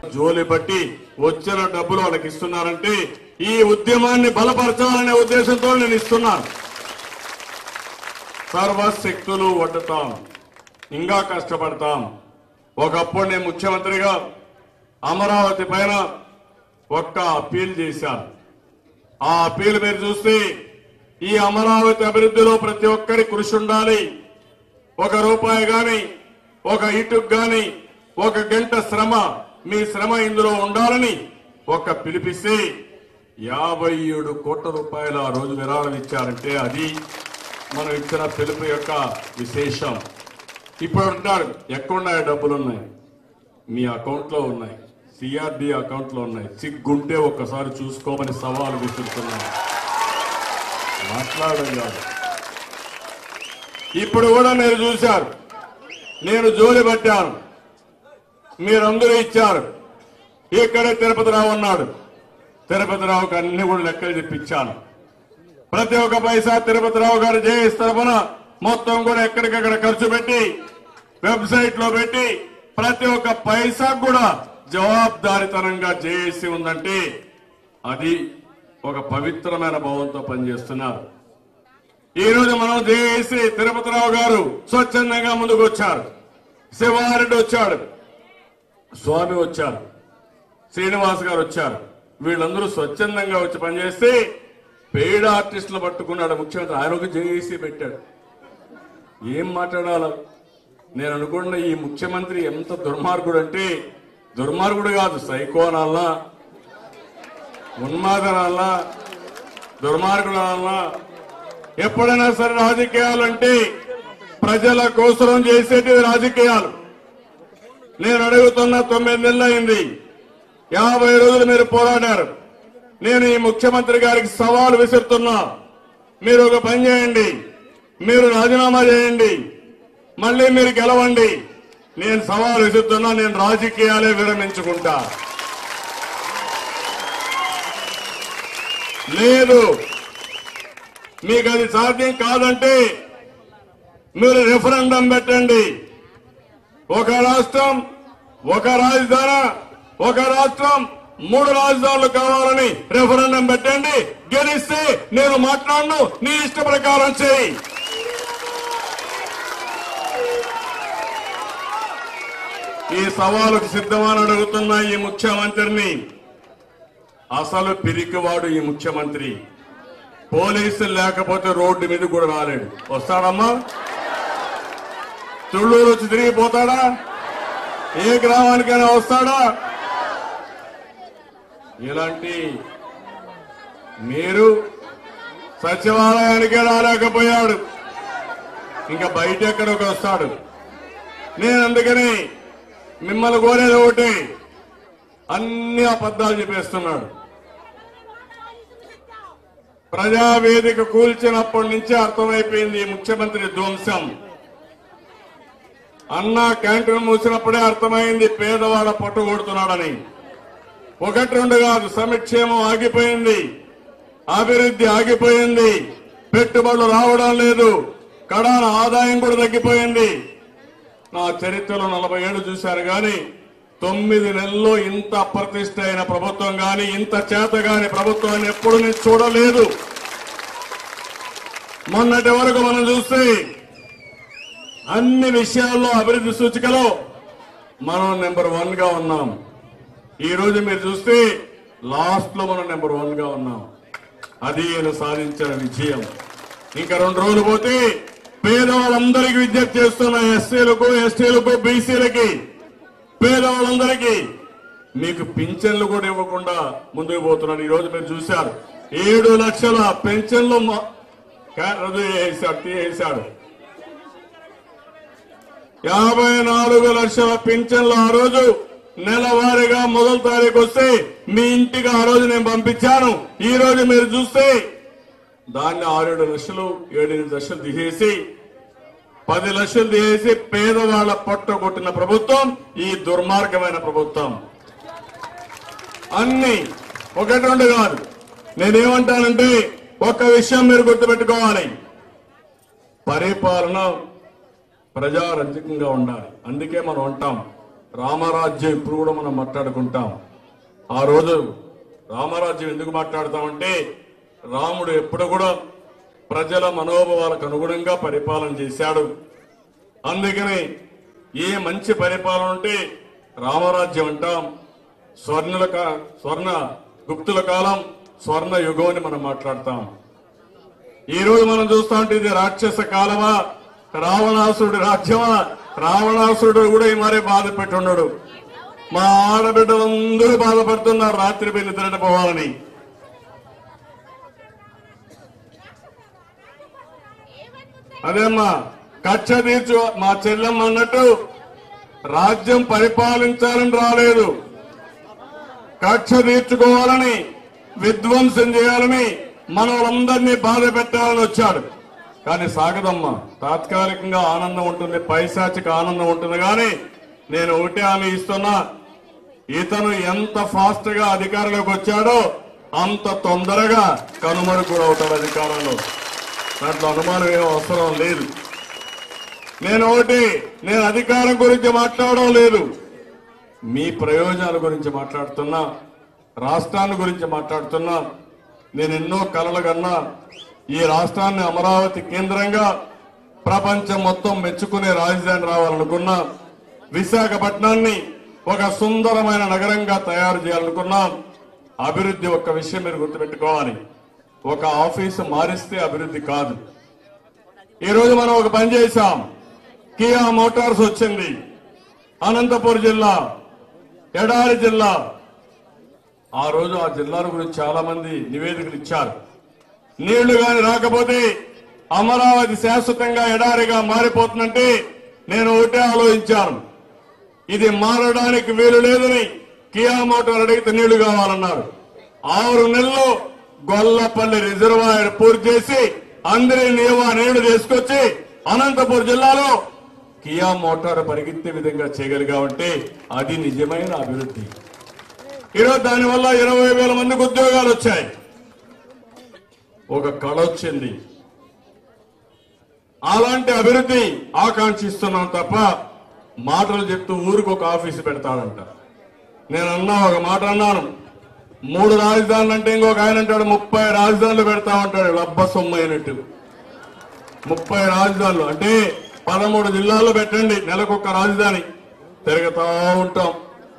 జోలి బట్టి వచ్చిన డబ్బులు వాళ్ళకి ఇస్తున్నారంటే ఈ ఉద్యమాన్ని బలపరచాలనే ఉద్దేశంతో నేను ఇస్తున్నాను సర్వశక్తులు వడ్డుతాం ఇంకా కష్టపడతాం ఒకప్పుడు నేను ముఖ్యమంత్రిగా అమరావతి పైన ఒక్క అప్పీల్ చేశాను ఆ అప్పీల్ మీరు చూస్తే ఈ అమరావతి అభివృద్ధిలో ప్రతి ఒక్కరి కృషి ఉండాలి ఒక రూపాయి గాని ఒక ఇటుకు గాని ఒక గంట శ్రమ మీ శ్రమ ఇందులో ఉండాలని ఒక పిలిపిస్తే యాభై ఏడు కోట్ల రూపాయల ఆ రోజు విరాళం ఇచ్చారంటే అది మనం ఇచ్చిన పిలుపు యొక్క విశేషం ఇప్పుడు అంటారు ఎక్కడున్నాయి డబ్బులు ఉన్నాయి మీ అకౌంట్ లో ఉన్నాయి సిఆర్డి అకౌంట్ లో ఉన్నాయి సిగ్గుంటే ఒక్కసారి చూసుకోమని సవాలు విసురుతున్నాను మాట్లాడడం కాదు ఇప్పుడు కూడా మీరు చూశారు నేను జోలి పట్టాను మీరందరూ ఇచ్చారు ఇక్కడే తిరుపతి రావు ఉన్నాడు తిరుపతి రావుకి అన్ని కూడా లెక్కలు తెప్పించాను ప్రతి ఒక్క పైసా తిరుపతి రావు గారు జేఎస్ తరఫున మొత్తం కూడా ఎక్కడికక్కడ ఖర్చు పెట్టి వెబ్సైట్ లో పెట్టి ప్రతి ఒక్క పైసా కూడా జవాబుదారితనంగా జేఏసీ ఉందంటే అది ఒక పవిత్రమైన భావంతో పనిచేస్తున్నారు ఈ రోజు మనం జేఏసీ తిరుపతి రావు గారు స్వచ్ఛందంగా ముందుకు వచ్చారు శివారెడ్డి వచ్చాడు స్వామి వచ్చారు శ్రీనివాస్ గారు వచ్చారు వీళ్ళందరూ స్వచ్ఛందంగా వచ్చి పనిచేస్తే పెయిడ్ ఆర్టిస్టులు పట్టుకున్నాడు ముఖ్యమంత్రి ఆయన ఒక జేఏసీ పెట్టాడు ఏం మాట్లాడాలి నేను అనుకున్న ఈ ముఖ్యమంత్రి ఎంత దుర్మార్గుడు అంటే దుర్మార్గుడు కాదు సైకో అనాలనా ఉన్మాదనాలనా దుర్మార్గుడు అనాలనా ఎప్పుడైనా సరే రాజకీయాలంటే ప్రజల కోసరం చేసేటివి రాజకీయాలు నేను అడుగుతున్న తొమ్మిది నెలలు అయింది యాభై రోజులు మీరు పోరాడారు నేను ఈ ముఖ్యమంత్రి గారికి సవాలు విసురుతున్నా మీరు ఒక పని చేయండి మీరు రాజీనామా చేయండి మళ్ళీ మీరు గెలవండి నేను సవాలు విసురుతున్నా నేను రాజకీయాలే విరమించుకుంటా లేదు మీకు అది సాధ్యం కాదంటే మీరు రెఫరెండం పెట్టండి ఒక రాష్ట్రం ఒక రాజధాని ఒక రాష్ట్రం మూడు రాజధానులు కావాలని రెఫరెండం పెట్టండి గెలిస్తే నేను మాట్లాడను నీ ఇష్ట ప్రకారం చేయి ఈ సవాలుకు సిద్ధమని అడుగుతున్న ఈ ముఖ్యమంత్రిని అసలు పిరికివాడు ఈ ముఖ్యమంత్రి పోలీసులు లేకపోతే రోడ్డు మీద కూడా రాలేడు వస్తాడమ్మా తుళ్ళూరు వచ్చి తిరిగిపోతాడా ఏ గ్రామానికైనా వస్తాడా ఇలాంటి మీరు సచివాలయానికే రాలేకపోయాడు ఇంకా బయట ఎక్కడికి వస్తాడు నేను అందుకని మిమ్మల్ని కోరేది ఒకటి అన్ని అబద్ధాలు చెప్పేస్తున్నాడు ప్రజావేదిక కూల్చినప్పటి నుంచి అర్థమైపోయింది ఈ ముఖ్యమంత్రి ధ్వంసం అన్నా క్యాంటీన్ మూసినప్పుడే అర్థమైంది పేదవాడ పట్టు కొడుతున్నాడని ఒకటి రెండు కాదు సంక్షేమం ఆగిపోయింది అభివృద్ధి ఆగిపోయింది పెట్టుబడులు రావడం లేదు కడాన ఆదాయం కూడా తగ్గిపోయింది నా చరిత్రలో నలభై ఏళ్ళు చూశారు గాని తొమ్మిది నెలల్లో ఇంత అప్రతిష్ట అయిన ప్రభుత్వం గాని ఇంత చేత గాని ప్రభుత్వాన్ని ఎప్పుడు నేను చూడలేదు మొన్నటి వరకు మనం చూస్తే అన్ని విషయాల్లో అభివృద్ధి సూచికలో మనం నెంబర్ వన్ గా ఉన్నాం ఈ రోజు మీరు చూస్తే లాస్ట్ లో మనం నెంబర్ వన్ గా ఉన్నాం అది ఈయన సాధించిన విజయం ఇంకా రెండు రోజులు పోతే పేదవాళ్ళందరికీ విజ్ఞప్తి చేస్తున్న ఎస్సీలకు ఎస్టీలకు బీసీలకి పేదవాళ్ళందరికీ మీకు పింఛన్లు కూడా ఇవ్వకుండా ముందుకు పోతున్నాడు ఈ రోజు మీరు చూశారు ఏడు లక్షల పెన్షన్లు మ- కా- రద్దు చేశాడు తీసేశాడు యాభై నాలుగు లక్షల పింఛన్లు ఆ రోజు నెలవారీగా మొదటి తారీఖు వస్తే మీ ఇంటికి ఆ రోజు నేను పంపించాను ఈ రోజు మీరు చూస్తే దాన్ని ఆరేడు లక్షలు ఏడెనిమిది లక్షలు తీసేసి పది లక్షలు తీసేసి పేదవాళ్ల పొట్ట కొట్టిన ప్రభుత్వం ఈ దుర్మార్గమైన ప్రభుత్వం అన్ని ఒకటి రెండు కాదు నేనేమంటానంటే ఒక్క విషయం మీరు గుర్తుపెట్టుకోవాలి పరిపాలన ప్రజారంజకంగా ఉండాలి అందుకే మనం అంటాం రామరాజ్యం ఇప్పుడు కూడా మనం మాట్లాడుకుంటాం ఆ రోజు రామరాజ్యం ఎందుకు మాట్లాడతామంటే రాముడు ఎప్పుడు కూడా ప్రజల మనోభావాలకు అనుగుణంగా పరిపాలన చేశాడు అందుకని ఏ మంచి పరిపాలన ఉంటే రామరాజ్యం అంటాం స్వర్ణుల కా- స్వర్ణ గుప్తుల కాలం స్వర్ణ యుగం అని మనం మాట్లాడతాం ఈ రోజు మనం చూస్తా ఉంటే ఇది రాక్షస కాలమా రావణాసురుడి రాజ్యమా రావణాసురుడు కూడా ఈ మరీ బాధ పెట్టున్నాడు మా ఆడబిడ్డలందరూ బాధపడుతున్నారు రాత్రి పోయి నిద్రట పోవాలని అదేమ్మా కక్ష తీర్చు మా చెల్లెమ్మ అన్నట్టు రాజ్యం పరిపాలించాలని రాలేదు కక్ష తీర్చుకోవాలని విధ్వంసం చేయాలని మన వాళ్ళందరినీ బాధ పెట్టాలని వచ్చాడు కానీ సాగదమ్మా తాత్కాలికంగా ఆనందం ఉంటుంది పైశాచిక ఆనందం ఉంటుంది కానీ నేను ఒకటే హామీ ఇస్తున్నా ఇతను ఎంత ఫాస్ట్ గా అధికారంలోకి వచ్చాడో అంత తొందరగా కనుమరు కూడా అవుతాడు అధికారంలో దాంట్లో అనుమానం ఏం అవసరం లేదు నేను ఒకటి నేను అధికారం గురించి మాట్లాడడం లేదు మీ ప్రయోజనాల గురించి మాట్లాడుతున్నా రాష్ట్రాన్ని గురించి మాట్లాడుతున్నా నేను ఎన్నో కలలు కన్నా ఈ రాష్ట్రాన్ని అమరావతి కేంద్రంగా ప్రపంచం మొత్తం మెచ్చుకునే రాజధాని రావాలనుకున్నా విశాఖపట్నాన్ని ఒక సుందరమైన నగరంగా తయారు చేయాలనుకున్నాం అభివృద్ధి ఒక్క విషయం మీరు గుర్తుపెట్టుకోవాలి ఒక ఆఫీసు మారిస్తే అభివృద్ధి కాదు ఈ రోజు మనం ఒక పని చేశాం కియా మోటార్స్ వచ్చింది అనంతపురం జిల్లా ఎడారి జిల్లా ఆ రోజు ఆ జిల్లాల గురించి చాలా మంది నివేదికలు ఇచ్చారు నీళ్లు గాని రాకపోతే అమరావతి శాశ్వతంగా ఎడారిగా మారిపోతుందంటే నేను ఒకటే ఆలోచించాను ఇది మారడానికి వీలు లేదని కియా మోటార్ అడిగితే నీళ్లు కావాలన్నారు ఆరు నెలలు గొల్లపల్లి రిజర్వాయర్ పూర్తి చేసి అందరి నీవా నీళ్లు తీసుకొచ్చి అనంతపురం జిల్లాలో కియా మోటార్ పరిగెత్తే విధంగా చేయగలిగామంటే అది నిజమైన అభివృద్ధి ఈరోజు దానివల్ల ఇరవై వేల మందికి ఉద్యోగాలు వచ్చాయి ఒక కళ వచ్చింది అలాంటి అభివృద్ధి ఆకాంక్షిస్తున్నాం తప్ప మాటలు చెప్తూ ఊరికి ఒక ఆఫీసు పెడతాడంట నేను అన్నా ఒక మాట అన్నాను మూడు రాజధానులు అంటే ఇంకొక ఆయన అంటాడు ముప్పై రాజధానులు పెడతా ఉంటాడు లబ్బ సొమ్ము అయినట్టు ముప్పై రాజధానులు అంటే పదమూడు జిల్లాల్లో పెట్టండి నెలకొక రాజధాని తిరుగుతా ఉంటాం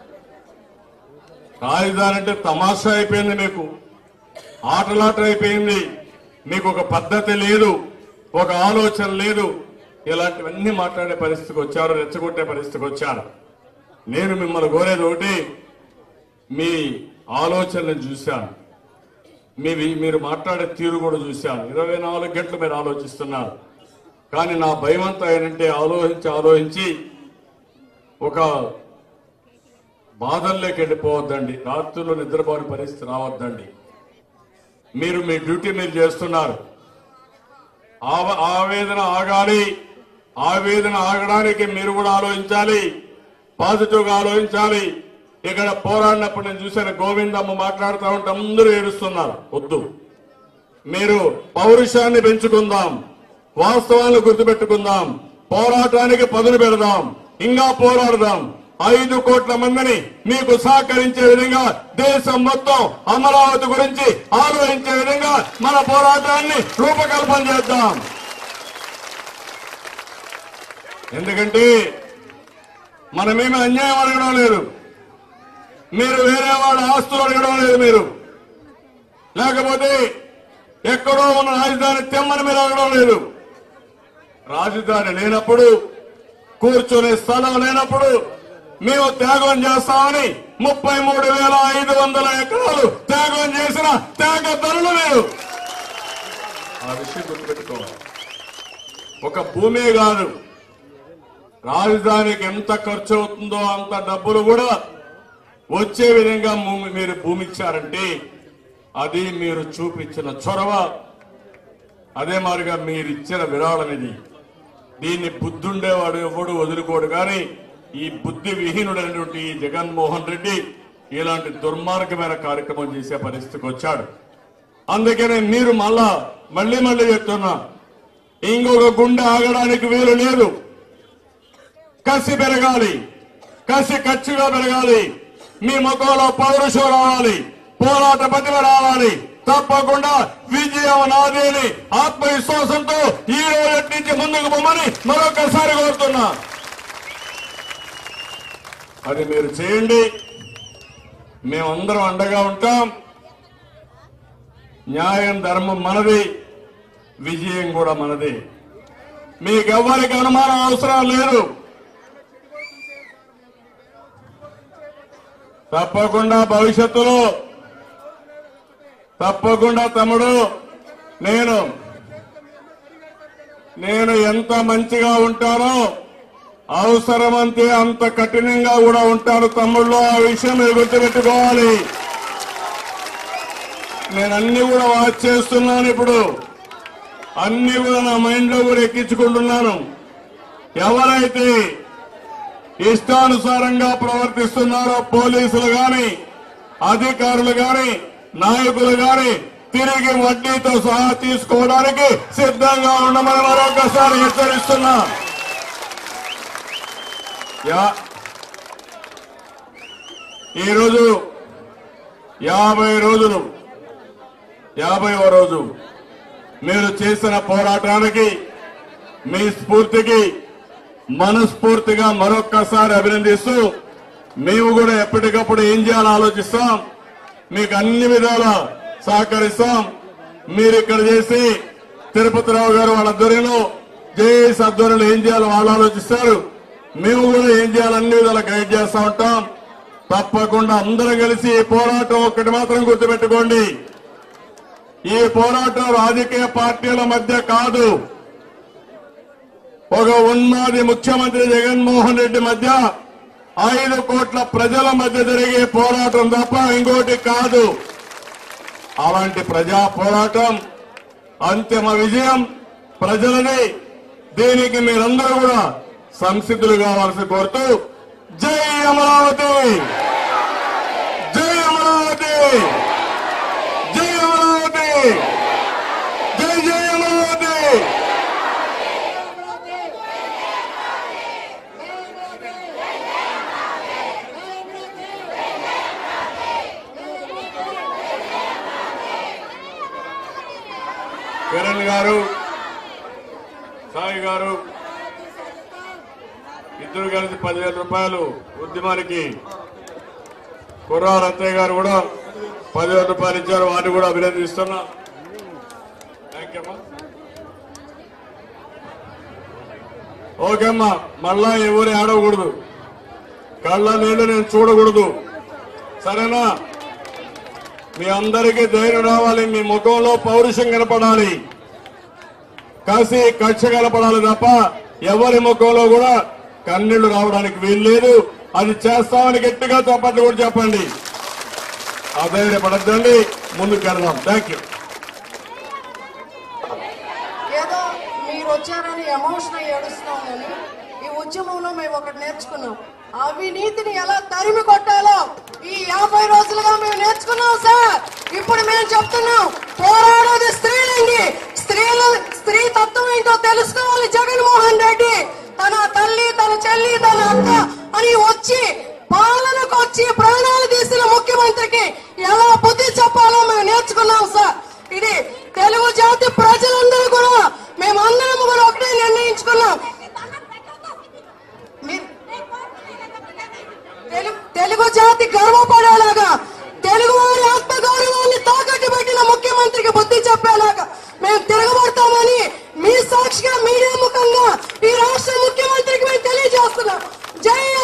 రాజధాని అంటే తమాషా అయిపోయింది మీకు ఆటలాట అయిపోయింది మీకు ఒక పద్ధతి లేదు ఒక ఆలోచన లేదు ఇలాంటివన్నీ మాట్లాడే పరిస్థితికి వచ్చారు రెచ్చగొట్టే పరిస్థితికి వచ్చారు నేను మిమ్మల్ని కోరేది ఒకటి మీ ఆలోచనను చూశాను మీ మీరు మాట్లాడే తీరు కూడా చూశాను ఇరవై నాలుగు గంటలు మీరు ఆలోచిస్తున్నారు కానీ నా భయం అంతా ఏంటంటే ఆలోచించి ఆలోచించి ఒక బాధల్లోకి వెళ్ళిపోవద్దండి రాత్రుల్లో నిద్రపోని పరిస్థితి రావద్దండి మీరు మీ డ్యూటీ మీరు చేస్తున్నారు ఆవ- ఆవేదన ఆగాలి ఆవేదన ఆగడానికి మీరు కూడా ఆలోచించాలి పాజిటివ్ గా ఆలోచించాలి ఇక్కడ పోరాడినప్పుడు నేను చూశాను గోవిందమ్మ మాట్లాడుతూ ఉంటే అందరూ ఏడుస్తున్నారు వద్దు మీరు పౌరుషాన్ని పెంచుకుందాం వాస్తవాలను గుర్తుపెట్టుకుందాం పోరాటానికి పదును పెడదాం ఇంకా పోరాడదాం ఐదు కోట్ల మందిని మీకు సహకరించే విధంగా దేశం మొత్తం అమరావతి గురించి ఆలోచించే విధంగా మన పోరాటాన్ని రూపకల్పన చేద్దాం ఎందుకంటే మనమేమి అన్యాయం అడగడం లేదు మీరు వేరే వాళ్ళ ఆస్తులు అడగడం లేదు మీరు లేకపోతే ఎక్కడో ఉన్న రాజధాని తెమ్మని మీరు అడగడం లేదు రాజధాని లేనప్పుడు కూర్చునే స్థలం లేనప్పుడు మేము త్యాగం చేస్తామని ముప్పై మూడు వేల ఐదు వందల ఎకరాలు త్యాగం చేసిన త్యాగ ధరలు లేరు ఆ విషయం గుర్తుపెట్టుకోవాలి ఒక భూమే కాదు రాజధానికి ఎంత ఖర్చు అవుతుందో అంత డబ్బులు కూడా వచ్చే విధంగా భూమి- మీరు భూమి ఇచ్చారంటే అది మీరు చూపించిన చొరవ అదే మాదిరిగా మీరు ఇచ్చిన విరాళం ఇది దీన్ని బుద్ధుండేవాడు ఎవడు వదులుకోడు కానీ ఈ బుద్ధి విహీనుడైనటువంటి ఈ జగన్మోహన్ రెడ్డి ఇలాంటి దుర్మార్గమైన కార్యక్రమం చేసే పరిస్థితికి వచ్చాడు అందుకనే మీరు మళ్ళా మళ్ళీ మళ్ళీ చెప్తున్నా ఇంకొక గుండె ఆగడానికి వీలు లేదు కసి పెరగాలి కసి కచ్చిగా పెరగాలి మీ ముఖంలో పౌరుషం రావాలి పోరాట ప్రతిభ రావాలి తప్పకుండా విజయం నాది అని ఆత్మవిశ్వాసంతో ఈ రోజు నుంచి ముందుకు పోమని మరొకసారి కోరుతున్నా అది మీరు చేయండి మేమందరం అండగా ఉంటాం న్యాయం ధర్మం మనది విజయం కూడా మనది మీకెవ్వరికి అనుమానం అవసరం లేదు తప్పకుండా భవిష్యత్తులో తప్పకుండా తమ్ముడు నేను నేను ఎంత మంచిగా ఉంటానో అవసరమంతే అంత కఠినంగా కూడా ఉంటాను తమ్ముళ్ళు ఆ విషయం మీరు గుర్తుపెట్టుకోవాలి నేను అన్ని కూడా వాచ్ చేస్తున్నాను ఇప్పుడు అన్ని కూడా నా మైండ్ లో కూడా ఎక్కించుకుంటున్నాను ఎవరైతే ఇష్టానుసారంగా ప్రవర్తిస్తున్నారో పోలీసులు గాని అధికారులు గాని నాయకులు గాని తిరిగి వడ్డీతో సహా తీసుకోవడానికి సిద్ధంగా ఉండమని మరొకసారి హెచ్చరిస్తున్నా యా- ఈరోజు యాభై రోజులు యాభైవ రోజు మీరు చేసిన పోరాటానికి మీ స్ఫూర్తికి మనస్ఫూర్తిగా మరొక్కసారి అభినందిస్తూ మేము కూడా ఎప్పటికప్పుడు ఏం చేయాలో ఆలోచిస్తాం మీకు అన్ని విధాల సహకరిస్తాం మీరు ఇక్కడ చేసి తిరుపతి రావు గారు వాళ్ళ ఆధ్వర్యంలో జేఎస్ ఆధ్వర్యంలో ఏం చేయాలో వాళ్ళు ఆలోచిస్తారు మేము కూడా ఏం చేయాలో అన్ని విధాలా గైడ్ చేస్తా ఉంటాం తప్పకుండా అందరం కలిసి ఈ పోరాటం ఒక్కటి మాత్రం గుర్తుపెట్టుకోండి ఈ పోరాటం రాజకీయ పార్టీల మధ్య కాదు ఒక ఉన్మాది ముఖ్యమంత్రి జగన్మోహన్ రెడ్డి మధ్య ఐదు కోట్ల ప్రజల మధ్య జరిగే పోరాటం తప్ప ఇంకోటి కాదు అలాంటి ప్రజా పోరాటం అంతిమ విజయం ప్రజలది దీనికి మీరందరూ కూడా సంసిద్ధులు కావాల్సి కోరుతూ జై అమరావతి జై అమరావతి జై అమరావతి జై జై అమరావతి కిరణ్ గారు సాయి గారు ఇద్దరు కలిసి పదివేల రూపాయలు ఉద్యమానికి కుర్రా రత్తయ్య గారు కూడా పదివేల రూపాయలు ఇచ్చారు వారిని కూడా అభినందిస్తున్నా థ్యాంక్ యూ అమ్మా ఓకే అమ్మా మళ్ళా ఎవరు ఆడకూడదు కళ్ళ నీళ్లు నేను చూడకూడదు సరేనా మీ అందరికీ ధైర్యం రావాలి మీ ముఖంలో పౌరుషం కనపడాలి కాసి కక్ష కనపడాలి తప్ప ఎవరి ముఖంలో కూడా కన్నీళ్లు రావడానికి వీల్లేదు అది చేస్తామని గట్టిగా చప్పట్లు కూడా చెప్పండి అధైర్యపడద్దండి ముందుకు వెళ్దాం థ్యాంక్ యూ ఏదో మీరు వచ్చారని ఎమోషన్ అయ్యి ఏడుస్తున్నాం కానీ ఈ ఉద్యమంలో మేము ఒకటి నేర్చుకున్నాం అవినీతిని ఎలా తరిమి కొట్టాలో ఈ యాభై రోజులుగా మేము నేర్చుకున్నాం సార్ ఇప్పుడు మేము చెప్తున్నాం పోరాడేది స్త్రీలండి స్త్రీల స్త్రీ తత్వం ఏంటో తెలుసుకోవాలి జగన్మోహన్ రెడ్డి తన తల్లి తన చెల్లి తన అక్క అని వచ్చి పాలనకు వచ్చి ప్రాణాలు తీసిన ముఖ్యమంత్రికి ఎలా బుద్ధి చెప్పాలో మేము నేర్చుకున్నాం సార్ ఇది తెలుగు జాతి ప్రజలందరూ కూడా మేమందరం కూడా ఒకటే నిర్ణయించుకున్నాం మీరు తెలు- తెలుగు జాతి గర్వపడేలాగా తెలుగు వారి ఆత్మ గౌరవాన్ని తాకట్టు పెట్టిన ముఖ్యమంత్రికి బుద్ధి చెప్పేలాగా మేము తిరగబడతామని మీ సాక్షిగా మీడియా ముఖంగా ఈ రాష్ట్ర ముఖ్యమంత్రికి మేము తెలియజేస్తున్నాం జై